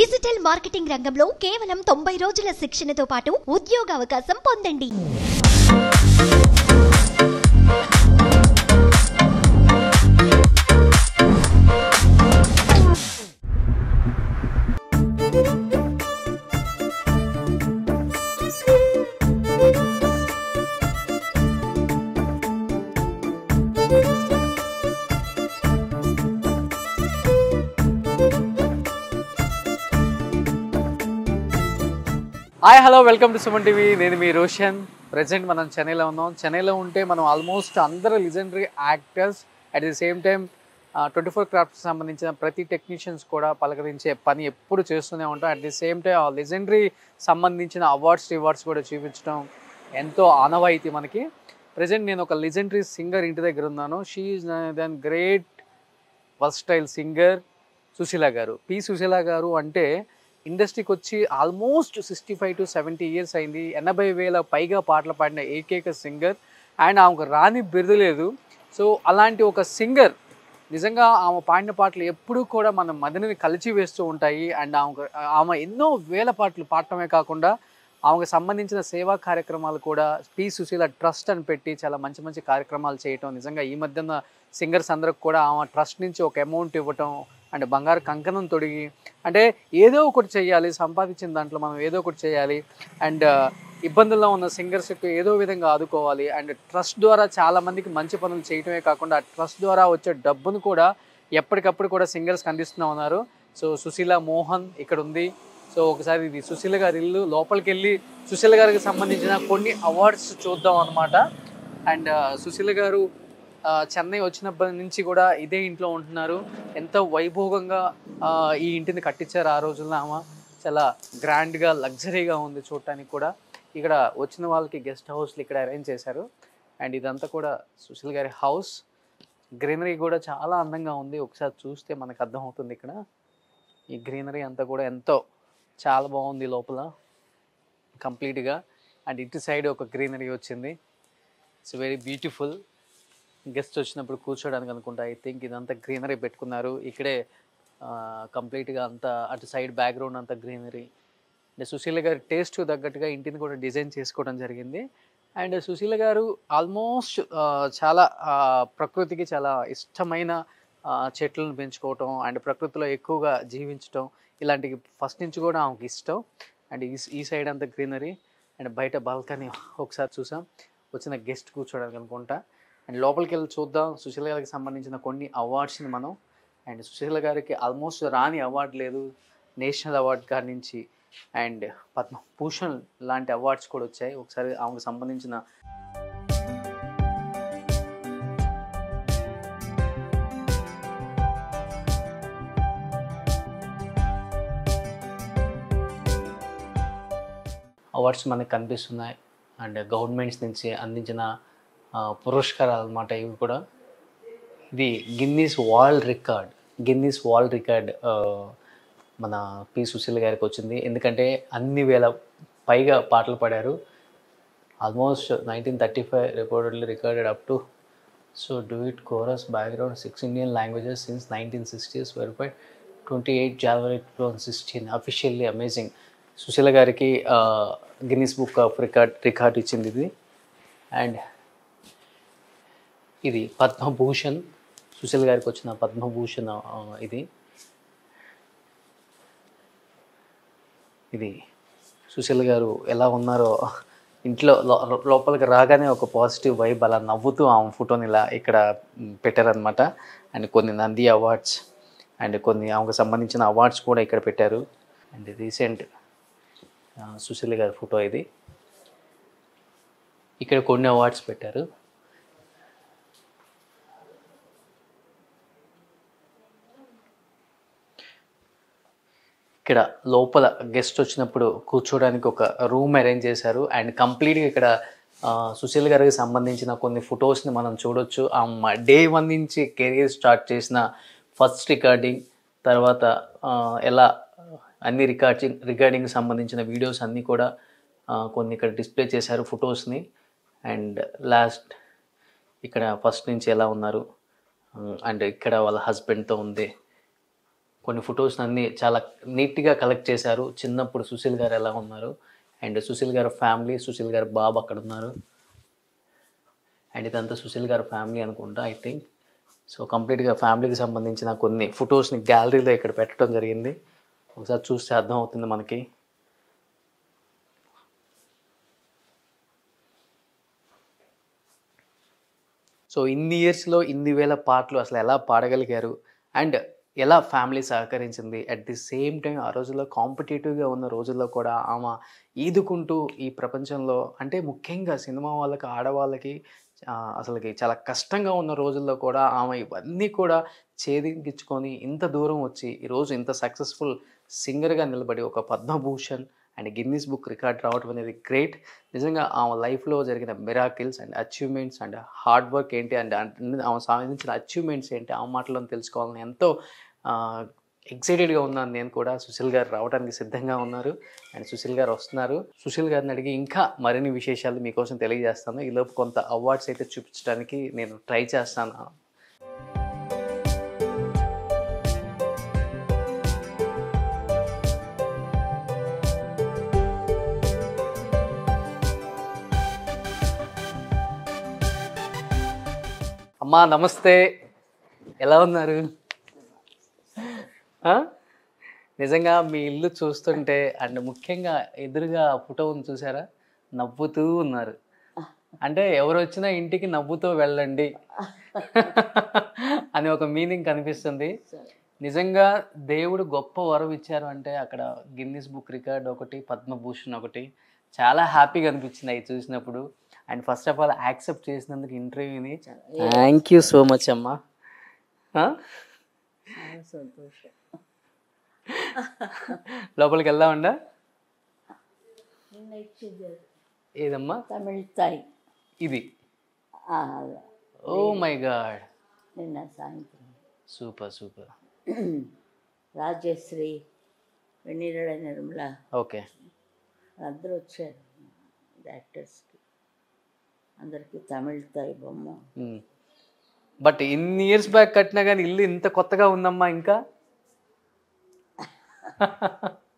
Digital marketing రంగంలో కేవలం తొంభై రోజుల శిక్షణతో పాటు ఉద్యోగ అవకాశం పొందండి hi hello welcome to Suman TV నేను మీ రోషన్ ప్రజెంట్ మనం చెన్నైలో ఉన్నాం చెన్నైలో ఉంటే మనం ఆల్మోస్ట్ అందరూ legendary actors at the same time twenty four crafts సంబంధించిన ప్రతి టెక్నీషియన్స్ కూడా పలకరించే పని ఎప్పుడు చేస్తూనే ఉంటాం అట్ ది సేమ్ టైం ఆ లెజెండరీ సంబంధించిన అవార్డ్స్ రివార్డ్స్ కూడా చూపించడం ఎంతో ఆనవాయితీ మనకి ప్రజెంట్ నేను ఒక లెజెండరీ సింగర్ ఇంటి దగ్గర ఉన్నాను she is then great versatile singer Susheela garu P Susheela garu అంటే ఇండస్ట్రీకి వచ్చి almost sixty five to seventy years అయింది ఎనభై వేల పైగా పాటలు పాడిన ఏకైక సింగర్ అండ్ ఆమెకు రాని బిరుదు లేదు సో అలాంటి ఒక సింగర్ నిజంగా ఆమె పాడిన పాటలు ఎప్పుడూ కూడా మన మదిని కలిచి వేస్తూ ఉంటాయి అండ్ ఆమెకు ఆమె ఎన్నో వేల పాటలు పాడటమే కాకుండా ఆమెకు సంబంధించిన సేవా కార్యక్రమాలు కూడా పి సుశీల ట్రస్ట్ అని పెట్టి చాలా మంచి మంచి కార్యక్రమాలు చేయటం నిజంగా ఈ మధ్యన సింగర్స్ అందరికి కూడా ఆమె ట్రస్ట్ నుంచి ఒక అమౌంట్ ఇవ్వటం అండ్ బంగారు కంకణం తొడిగి అంటే ఏదో ఒకటి చేయాలి సంపాదించిన దాంట్లో మనం ఏదో ఒకటి చేయాలి అండ్ ఇబ్బందుల్లో ఉన్న సింగర్స్కి ఏదో విధంగా ఆదుకోవాలి అండ్ ట్రస్ట్ ద్వారా చాలా మందికి మంచి పనులు చేయటమే కాకుండా ఆ ట్రస్ట్ ద్వారా వచ్చే డబ్బును కూడా ఎప్పటికప్పుడు కూడా సింగర్స్కి అందిస్తూ ఉన్నారు సో సుశీల మోహన్ ఇక్కడ ఉంది సో ఒకసారి ఇది సుశీల గారి ఇల్లు లోపలికి వెళ్ళి సుశీల గారికి సంబంధించిన కొన్ని అవార్డ్స్ చూద్దాం అనమాట అండ్ సుశీల గారు ఆ, చెన్నై వచ్చినప్పటి నుంచి కూడా ఇదే ఇంట్లో ఉంటున్నారు ఎంతో వైభోగంగా ఆ, ఈ ఇంటిని కట్టించారు ఆ రోజుల్లో ఆమె చాలా గ్రాండ్గా లగ్జరీగా ఉంది చూడటానికి కూడా ఇక్కడ వచ్చిన వాళ్ళకి గెస్ట్ హౌస్లు ఇక్కడ అరేంజ్ చేశారు అండ్ ఇదంతా కూడా సుశీల్ గారి హౌస్ గ్రీనరీ కూడా చాలా అందంగా ఉంది ఒకసారి చూస్తే మనకు అర్థమవుతుంది ఇక్కడ ఈ గ్రీనరీ అంతా కూడా ఎంతో చాలా బాగుంది లోపల కంప్లీట్గా అండ్ ఇటు సైడ్ ఒక గ్రీనరీ వచ్చింది ఇట్స్ వెరీ బ్యూటిఫుల్ గెస్ట్ వచ్చినప్పుడు కూర్చోడానికి అనుకుంటా ఐ థింక్ ఇదంతా గ్రీనరీ పెట్టుకున్నారు ఇక్కడే కంప్లీట్గా అంతా అటు సైడ్ బ్యాక్గ్రౌండ్ అంతా గ్రీనరీ అంటే సుశీల గారి టేస్ట్ తగ్గట్టుగా ఇంటిని కూడా డిజైన్ చేసుకోవడం జరిగింది అండ్ సుశీల గారు ఆల్మోస్ట్ చాలా ఆ, ప్రకృతికి చాలా ఇష్టమైన ఆ, చెట్లను పెంచుకోవటం అండ్ ప్రకృతిలో ఎక్కువగా జీవించటం ఇలాంటివి ఫస్ట్ నుంచి కూడా ఆమెకి ఇష్టం అండ్ ఈ ఈ సైడ్ అంతా గ్రీనరీ అండ్ బయట బాల్కనీ ఒకసారి చూసాం వచ్చిన గెస్ట్ కూర్చోడానికి అనుకుంటా అండ్ లోపలికి వెళ్ళి చూద్దాం సుశీల గారికి సంబంధించిన కొన్ని అవార్డ్స్ని మనం అండ్ సుశీల గారికి ఆల్మోస్ట్ రాని అవార్డు లేదు నేషనల్ అవార్డ్ కాడి నుంచి అండ్ పద్మభూషణ్ లాంటి అవార్డ్స్ కూడా వచ్చాయి ఒకసారి ఆమెకు సంబంధించిన అవార్డ్స్ మనకు కనిపిస్తున్నాయి అండ్ గవర్నమెంట్స్ నుంచి అందించిన ఆ, పురస్కారాలు అన్నమాట ఇవి కూడా ఇది Guinness world record Guinness world record ఆ, మన పి సుశీల్ గారికి వచ్చింది ఎందుకంటే అన్ని వేల పైగా పాటలు పాడారు almost nineteen thirty five reportedly recorded up to so do it chorus background six Indian languages since nineteen sixties verified twenty eight January two thousand sixteen officially amazing Susheela గారికి Guinness book of record record ఇచ్చింది ఇది and ఇది పద్మభూషణ్ సుశీల్ గారికి వచ్చిన పద్మభూషణ్ ఆ, ఇది ఇది సుశీల్ గారు ఎలా ఉన్నారో ఇంట్లో లో- లోపలికి రాగానే ఒక పాజిటివ్ వైబ్ అలా నవ్వుతూ ఆమె ఫోటోని ఇలా ఇక్కడ మ్, పెట్టారనమాట అండ్ కొన్ని నంది అవార్డ్స్ అండ్ కొన్ని ఆమెకు సంబంధించిన అవార్డ్స్ కూడా ఇక్కడ పెట్టారు అండ్ రీసెంట్ సుశీల్ గారి ఫోటో ఇది ఇక్కడ కొన్ని అవార్డ్స్ పెట్టారు ఇక్కడ లోపల గెస్ట్ వచ్చినప్పుడు కూర్చోడానికి ఒక రూమ్ అరేంజ్ చేశారు అండ్ కంప్లీట్గా ఇక్కడ ఆ, సుశీల్ గారికి సంబంధించిన కొన్ని ఫొటోస్ని మనం చూడొచ్చు ఆ డే వన్ నుంచి కెరీర్ స్టార్ట్ చేసిన ఫస్ట్ రికార్డింగ్ తర్వాత ఆ, ఎలా అన్ని రికార్డింగ్ రికార్డింగ్ సంబంధించిన వీడియోస్ అన్నీ కూడా ఆ, కొన్ని ఇక్కడ డిస్ప్లే చేశారు ఫొటోస్ని అండ్ లాస్ట్ ఇక్కడ ఫస్ట్ నుంచి ఎలా ఉన్నారు అండ్ ఇక్కడ వాళ్ళ హస్బెండ్తో ఉంది కొన్ని ఫొటోస్ అన్ని చాలా నీట్గా కలెక్ట్ చేశారు చిన్నప్పుడు సుశీల్ గారు ఎలా ఉన్నారు అండ్ సుశీల్ గారు ఫ్యామిలీ సుశీల్ గారు బాబు అక్కడ ఉన్నారు అండ్ ఇదంతా సుశీల్ గారి ఫ్యామిలీ అనుకుంటా ఐ థింక్ సో కంప్లీట్గా ఫ్యామిలీకి సంబంధించిన కొన్ని ఫొటోస్ని గ్యాలరీలో ఇక్కడ పెట్టడం జరిగింది ఒకసారి చూస్తే అర్థం అవుతుంది మనకి సో ఇన్ని ఇయర్స్లో ఇన్ని వేల పాటలు అసలు ఎలా పాడగలిగారు అండ్ ఎలా ఫ్యామిలీ సహకరించింది అట్ ది సేమ్ టైం ఆ రోజుల్లో కాంపిటేటివ్గా ఉన్న రోజుల్లో కూడా ఆమె ఈదుకుంటూ ఈ ప్రపంచంలో అంటే ముఖ్యంగా సినిమా వాళ్ళకి ఆడవాళ్ళకి ఆ, అసలుకి చాలా కష్టంగా ఉన్న రోజుల్లో కూడా ఆమె ఇవన్నీ కూడా ఛేదించుకొని ఇంత దూరం వచ్చి ఈరోజు ఇంత సక్సెస్ఫుల్ సింగర్గా నిలబడి ఒక Padma Bhushan and Guinness book record రావడం అనేది గ్రేట్ నిజంగా ఆమె లైఫ్లో జరిగిన miracles and achievements and hard work ఏంటి అండ్ అన్ని ఆమె సాధించిన అచీవ్మెంట్స్ ఏంటి ఆ మాటలను తెలుసుకోవాలని ఎంతో ఎక్సైటెడ్గా ఉన్నాను నేను కూడా సుశీల్ గారు రావడానికి సిద్ధంగా ఉన్నారు అండ్ సుశీల్ గారు వస్తున్నారు సుశీల్ గారిని అడిగి ఇంకా మరిన్ని విశేషాలు మీకోసం తెలియజేస్తాను ఈలోపు కొంత అవార్డ్స్ అయితే చూపించడానికి నేను ట్రై చేస్తాను అమ్మా నమస్తే ఎలా ఉన్నారు ఆ? నిజంగా మీ ఇల్లు చూస్తుంటే అండ్ ముఖ్యంగా ఎదురుగా ఫోటో ఉంది చూసారా నవ్వుతూ ఉన్నారు అంటే ఎవరు వచ్చినా ఇంటికి నవ్వుతూ వెళ్ళండి అని ఒక మీనింగ్ కనిపిస్తుంది నిజంగా దేవుడు గొప్ప వరం ఇచ్చారు అంటే అక్కడ గిన్నిస్ బుక్ రికార్డ్ ఒకటి పద్మభూషణ్ ఒకటి చాలా హ్యాపీగా అనిపించింది అవి చూసినప్పుడు and first of all accept చేసినందుకు ఇంటర్వ్యూని థ్యాంక్ యూ సో మచ్ అమ్మా ఆ? సంతోషం లోపలికి వెళ్దామండా నిన్న ఇచ్చింది ఏదమ్మా తమిళ తాయి ఇది ఆ, ఓ మై గాడ్ నిన్న సాయంత్రం సూపర్ సూపర్ రాజశ్రీ వెన్నీరడ నిర్మల ఓకే అందరూ వచ్చారు యాక్టర్స్కి అందరికీ తమిళ తాయి బొమ్మ బట్ ఇన్ని ఇయర్స్ బ్యాక్ కట్టినా కానీ ఇల్లు ఇంత కొత్తగా ఉందమ్మా ఇంకా